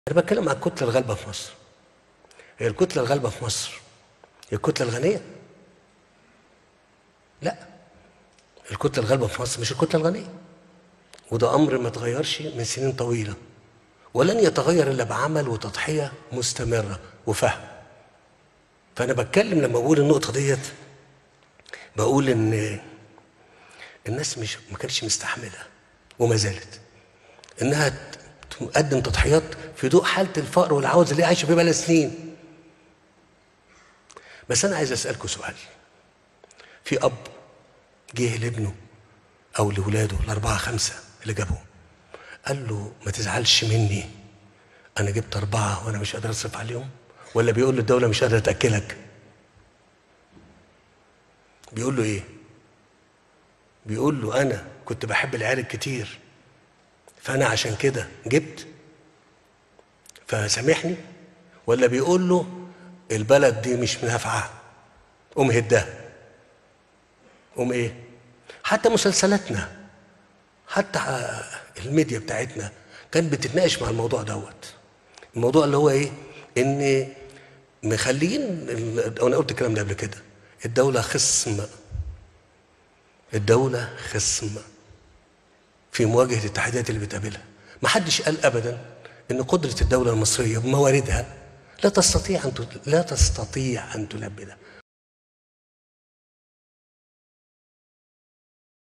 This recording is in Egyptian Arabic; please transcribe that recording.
انا بتكلم عن الكتله الغالبه في مصر هي الكتله الغالبه في مصر هي الكتله الغنيه لا الكتله الغالبه في مصر مش الكتله الغنيه وده امر ما اتغيرش من سنين طويله ولن يتغير الا بعمل وتضحيه مستمره وفهم فانا بتكلم لما بقول النقطه ديت بقول ان الناس مش ما كانتش مستحمله وما زالت انها تقدم تضحيات في ضوء حاله الفقر والعوز اللي هي عايشه فيه بقالها سنين بس انا عايز اسالكم سؤال في اب جه لابنه او لاولاده الاربعه خمسه اللي جابهم قال له ما تزعلش مني انا جبت اربعه وانا مش قادر اصرف عليهم ولا بيقول له الدوله مش قادره تاكلك بيقول له ايه بيقول له انا كنت بحب العيال الكتير فانا عشان كده جبت فسامحني ولا بيقول له البلد دي مش نافعه قوم هدها قوم ايه حتى مسلسلاتنا حتى الميديا بتاعتنا كانت بتتناقش مع الموضوع دوت الموضوع اللي هو ايه ان مخلين انا قلت الكلام ده قبل كده الدولة خصم الدولة خصم في مواجهة التحديات اللي بتقابلها ما حدش قال ابدا ان قدرة الدولة المصرية بمواردها لا تستطيع ان لا تستطيع ان تلبي ده